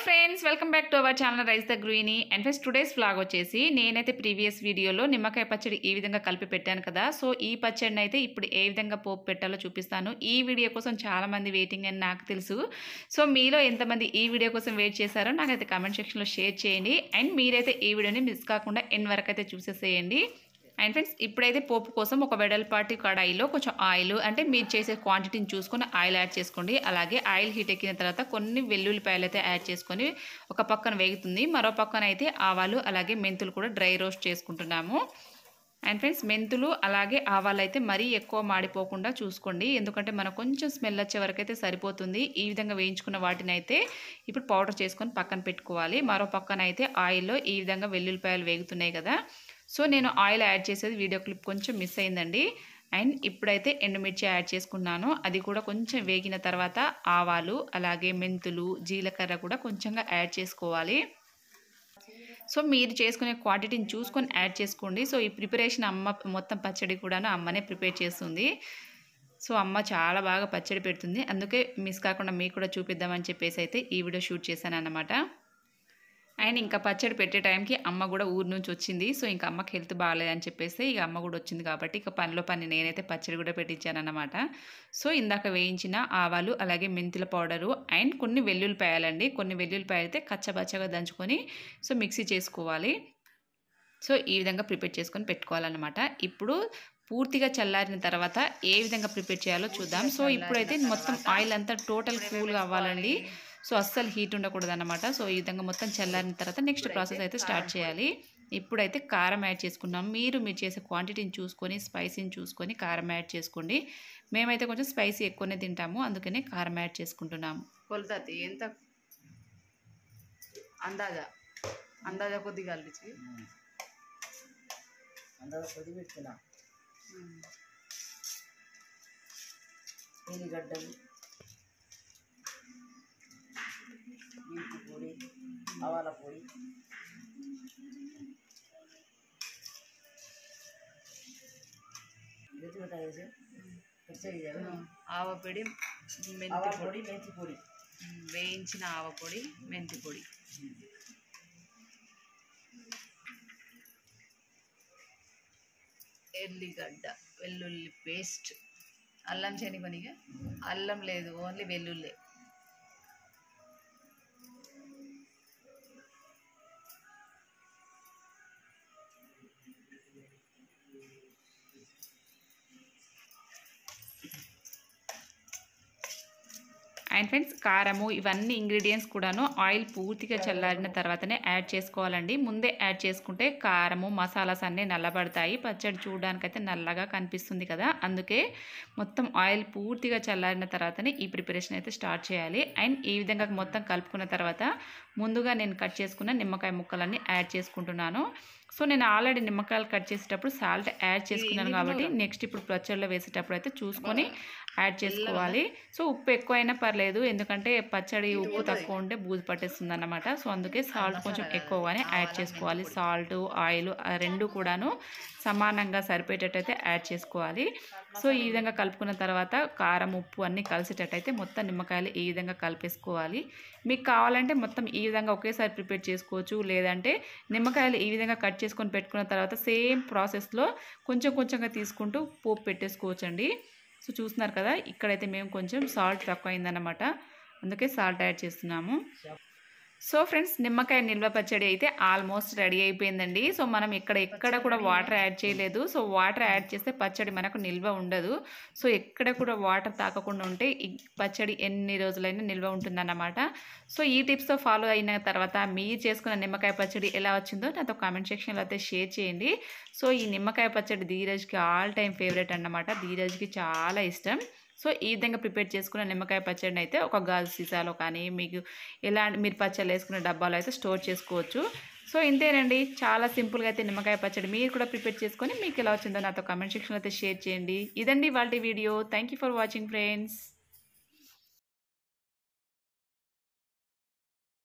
Friends welcome back to our channel rice the greeny and first today's flag వచ్చేసి నేనైతే previous వీడియోలో నిమ్మకాయ పచ్చడి ఈ విధంగా కలిపి పెట్టాను కదా సో ఈ పచ్చడిని అయితే ఇప్పుడు ఏ విధంగా పోపు పెట్టాలో చూపిస్తాను ఈ వీడియో కోసం చాలా మంది వెయిటింగ్ అని నాకు తెలుసు సో మీలో ఎంతమంది ఈ వీడియో కోసం వెయిట్ చేశారో నాకైతే కామెంట్ సెక్షన్లో షేర్ చేయండి అండ్ మీరైతే ఈ వీడియోని మిస్ కాకుండా ఎన్ వరకు అయితే చూసేసేయండి అండ్ ఫ్రెండ్స్ ఇప్పుడైతే పోపు కోసం ఒక వెడల్పాటి కడాయిలో కొంచెం ఆయిల్ అంటే మీరు చేసే క్వాంటిటీని చూసుకొని ఆయిల్ యాడ్ చేసుకోండి అలాగే ఆయిల్ హీట్ ఎక్కిన తర్వాత కొన్ని వెల్లుల్లిపాయలు అయితే యాడ్ చేసుకొని ఒక పక్కన వేగుతుంది మరో పక్కన అయితే ఆవాలు అలాగే మెంతులు కూడా డ్రై రోస్ట్ చేసుకుంటున్నాము అండ్ ఫ్రెండ్స్ మెంతులు అలాగే ఆవాలు అయితే మరీ ఎక్కువ మాడిపోకుండా చూసుకోండి ఎందుకంటే మనకు కొంచెం స్మెల్ వచ్చే వరకు అయితే సరిపోతుంది ఈ విధంగా వేయించుకున్న వాటిని అయితే ఇప్పుడు పౌడర్ చేసుకొని పక్కన పెట్టుకోవాలి మరో పక్కన అయితే ఆయిల్లో ఈ విధంగా వెల్లుల్లిపాయలు వేగుతున్నాయి కదా సో నేను ఆయిల్ యాడ్ చేసేది వీడియో క్లిప్ కొంచెం మిస్ అయిందండి అండ్ ఇప్పుడైతే ఎండుమిర్చి యాడ్ చేసుకున్నాను అది కూడా కొంచెం వేగిన తర్వాత ఆవాలు అలాగే మెంతులు జీలకర్ర కూడా కొంచెంగా యాడ్ చేసుకోవాలి సో మీరు చేసుకునే క్వాంటిటీని చూసుకొని యాడ్ చేసుకోండి సో ఈ ప్రిపరేషన్ అమ్మ మొత్తం పచ్చడి కూడాను అమ్మనే ప్రిపేర్ చేస్తుంది సో అమ్మ చాలా బాగా పచ్చడి పెడుతుంది అందుకే మిస్ కాకుండా మీకు కూడా చూపిద్దామని చెప్పేసి అయితే ఈ వీడియో షూట్ చేశాను అన్నమాట అండ్ ఇంకా పచ్చడి పెట్టే టైంకి అమ్మ కూడా ఊరు నుంచి వచ్చింది సో ఇంకా అమ్మకి హెల్త్ బాగాలేదని చెప్పేసి ఇక అమ్మ కూడా వచ్చింది కాబట్టి ఇక పనిలో పని నేనైతే పచ్చడి కూడా పెట్టించాను అనమాట సో ఇందాక వేయించిన ఆవాలు అలాగే మెంతుల పౌడరు అండ్ కొన్ని వెల్లుల్లిపాయలండి కొన్ని వెల్లుల్లిపాయలు అయితే కచ్చబచ్చగా దంచుకొని సో మిక్సీ చేసుకోవాలి సో ఈ విధంగా ప్రిపేర్ చేసుకొని పెట్టుకోవాలన్నమాట ఇప్పుడు పూర్తిగా చల్లారిన తర్వాత ఏ విధంగా ప్రిపేర్ చేయాలో చూద్దాం సో ఇప్పుడైతే మొత్తం ఆయిల్ అంతా టోటల్ కూల్గా అవ్వాలండి సో అస్సలు హీట్ ఉండకూడదు అనమాట సో ఈ విధంగా మొత్తం చల్లారిన తర్వాత నెక్స్ట్ ప్రాసెస్ అయితే స్టార్ట్ చేయాలి ఇప్పుడైతే కారం యాడ్ చేసుకున్నాం మీరు మీరు చేసే క్వాంటిటీని చూసుకొని స్పైసీని చూసుకొని కారం యాడ్ చేసుకోండి మేమైతే కొంచెం స్పైసీ ఎక్కువనే తింటాము అందుకనే కారం యాడ్ చేసుకుంటున్నాము కొలతది ఎంత అందాజ అందాజ కొద్దిగా కలిపించి అందరూ పొడి పెట్టుకున్నా ఎల్లిగడ్డలు మెంతి పొడి ఆవాల పొడి ఎత్తుగడ్డ వేసి పచ్చడి చేయాలి. ఆవపొడి మెంతి ఆవాల పొడి పొడి మెంతి పొడి వేయించిన ఆవపొడి మెంతి పొడి ఎల్లిగడ్డ వెల్లుల్లి పేస్ట్ అల్లం శనిగనిగా అల్లం లేదు ఓన్లీ వెల్లుల్లి అండ్ ఫ్రెండ్స్ కారము ఇవన్నీ ఇంగ్రీడియంట్స్ కూడాను ఆయిల్ పూర్తిగా చల్లారిన తర్వాతనే యాడ్ చేసుకోవాలండి ముందే యాడ్ చేసుకుంటే కారము మసాలాస్ అన్నీ నల్లబడతాయి పచ్చడి చూడడానికైతే నల్లగా కనిపిస్తుంది కదా అందుకే మొత్తం ఆయిల్ పూర్తిగా చల్లారిన తర్వాతనే ఈ ప్రిపరేషన్ అయితే స్టార్ట్ చేయాలి అండ్ ఈ విధంగా మొత్తం కలుపుకున్న తర్వాత ముందుగా నేను కట్ చేసుకున్న నిమ్మకాయ ముక్కలన్నీ యాడ్ చేసుకుంటున్నాను సో నేను ఆల్రెడీ నిమ్మకాయలు కట్ చేసేటప్పుడు సాల్ట్ యాడ్ చేసుకున్నాను కాబట్టి నెక్స్ట్ ఇప్పుడు పచ్చడిలో వేసేటప్పుడు అయితే చూసుకొని యాడ్ చేసుకోవాలి సో ఉప్పు ఎక్కువైనా పర్లేదు ఎందుకంటే పచ్చడి ఉప్పు తక్కువ ఉంటే బూజు పట్టేస్తుంది అన్నమాట సో అందుకే సాల్ట్ కొంచెం ఎక్కువగానే యాడ్ చేసుకోవాలి సాల్ట్ ఆయిల్ ఆ రెండు కూడాను సమానంగా సరిపోయేటట్టయితే యాడ్ చేసుకోవాలి సో ఈ విధంగా కలుపుకున్న తర్వాత కారం ఉప్పు అన్నీ కలిసేటట్టయితే మొత్తం నిమ్మకాయలు ఈ విధంగా కలిపేసుకోవాలి మీకు కావాలంటే మొత్తం ఈ విధంగా ఒకేసారి ప్రిపేర్ చేసుకోవచ్చు లేదంటే నిమ్మకాయలు ఈ విధంగా కట్ చేసుకొని పెట్టుకున్న తర్వాత సేమ్ ప్రాసెస్లో కొంచెం కొంచెంగా తీసుకుంటూ పోపు పెట్టేసుకోవచ్చండి సో చూస్తున్నారు కదా ఇక్కడైతే మేము కొంచెం సాల్ట్ తక్కువ అయిందన్నమాట అందుకే సాల్ట్ యాడ్ చేస్తున్నాము సో ఫ్రెండ్స్ నిమ్మకాయ నిల్వ పచ్చడి అయితే ఆల్మోస్ట్ రెడీ అయిపోయిందండి సో మనం ఇక్కడ ఎక్కడ కూడా వాటర్ యాడ్ చేయలేదు సో వాటర్ యాడ్ చేస్తే పచ్చడి మనకు నిల్వ ఉండదు సో ఎక్కడ కూడా వాటర్ తాకకుండా ఉంటే ఈ పచ్చడి ఎన్ని రోజులైనా నిల్వ ఉంటుందన్నమాట సో ఈ టిప్స్తో ఫాలో అయిన తర్వాత మీరు చేసుకున్న నిమ్మకాయ పచ్చడి ఎలా వచ్చిందో నాతో కామెంట్ సెక్షన్లో అయితే షేర్ చేయండి సో ఈ నిమ్మకాయ పచ్చడి ధీరజ్కి ఆల్ టైమ్ ఫేవరెట్ అన్నమాట ధీరజ్కి చాలా ఇష్టం సో ఈ విధంగా ప్రిపేర్ చేసుకున్న నిమ్మకాయ పచ్చడిని అయితే ఒక గాజు సీసాలో కానీ మీకు ఎలాంటి మీరు పచ్చళ్ళు వేసుకున్న డబ్బాలో అయితే స్టోర్ చేసుకోవచ్చు సో ఇంతేనండి చాలా సింపుల్గా అయితే నిమ్మకాయ పచ్చడి మీరు కూడా ప్రిపేర్ చేసుకొని మీకు ఎలా వచ్చిందో నాతో కామెంట్ సెక్షన్లో అయితే షేర్ చేయండి ఇదండి వాళ్ళ video thank you for watching friends